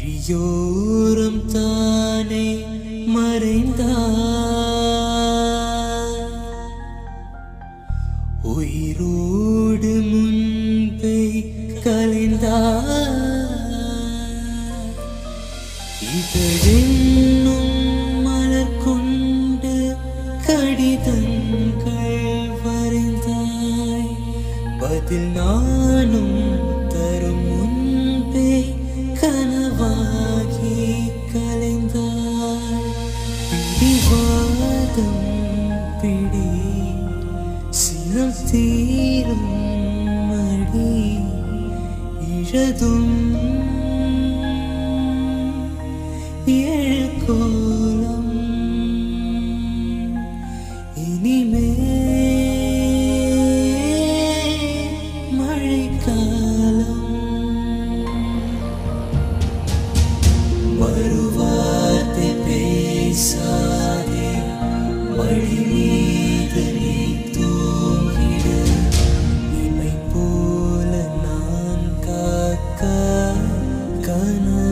விழியோரம் தானே மறைந்தார் உயிரோடு முன்பே கலைந்தார் இதழென்னும் மலர் கொண்டு கடிதங்கள் வரைந்தாய் பதில் நானும் தரும் முன்பே கனவாகி கலைந்தாய் பிடிவாதம் பிடி சினம் தீரும் மடி இழதும் ஏழு கோலம் இனிமே மழைக்காலம் மறுவார்த்தை பேசாதே மழை மீது நீ தூங்கிடு இமை போல நான் காக்க கனவு